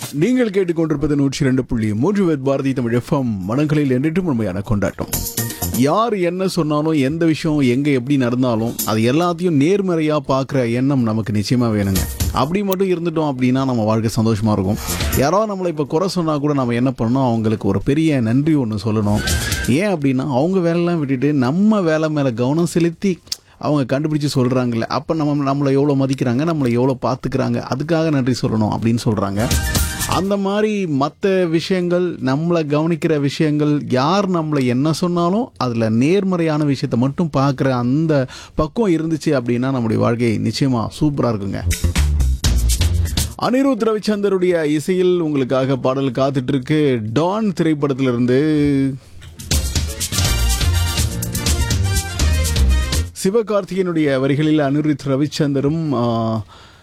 நீங்கள் கேட்டுக்கொண்டிருப்பது நூற்றி ரெண்டு புள்ளி மூன்று வேத் பாரதி தமிழ் எஃப்எம் மனங்களில் என்றும் உண்மையான கொண்டாட்டம் யார் என்ன சொன்னாலும் எந்த விஷயம் எங்கே எப்படி நடந்தாலும் அது எல்லாத்தையும் நேர்மறையாக பார்க்குற எண்ணம் நமக்கு நிச்சயமாக வேணுங்க அப்படி மட்டும் இருந்துட்டோம் அப்படின்னா நம்ம வாழ்க்கை சந்தோஷமாக இருக்கும் யாரோ நம்மளை இப்போ குறை சொன்னால் கூட நம்ம என்ன பண்ணணும் அவங்களுக்கு ஒரு பெரிய நன்றி ஒன்று சொல்லணும் ஏன் அப்படின்னா அவங்க வேலைலாம் விட்டுட்டு நம்ம வேலை மேலே கவனம் செலுத்தி அவங்க கண்டுபிடிச்சு சொல்கிறாங்கல்ல அப்போ நம்ம நம்மளை எவ்வளோ மதிக்கிறாங்க நம்மளை எவ்வளோ பார்த்துக்கிறாங்க அதுக்காக நன்றி சொல்லணும் அப்படின்னு சொல்கிறாங்க அந்த மாதிரி மற்ற விஷயங்கள் நம்மளை கவனிக்கிற விஷயங்கள் யார் நம்மளை என்ன சொன்னாலும் அதில் நேர்மறையான விஷயத்தை மட்டும் பார்க்குற அந்த பக்குவம் இருந்துச்சு அப்படின்னா நம்முடைய வாழ்க்கை நிச்சயமாக சூப்பராக இருக்குங்க அனிருத் ரவிச்சந்தருடைய இசையில் உங்களுக்காக பாடல் காத்துட்டு இருக்கு டான் திரைப்படத்திலிருந்து சிவகார்த்திகேயனுடைய வரிகளில் அனிருத் ரவிச்சந்தரும் ஆ,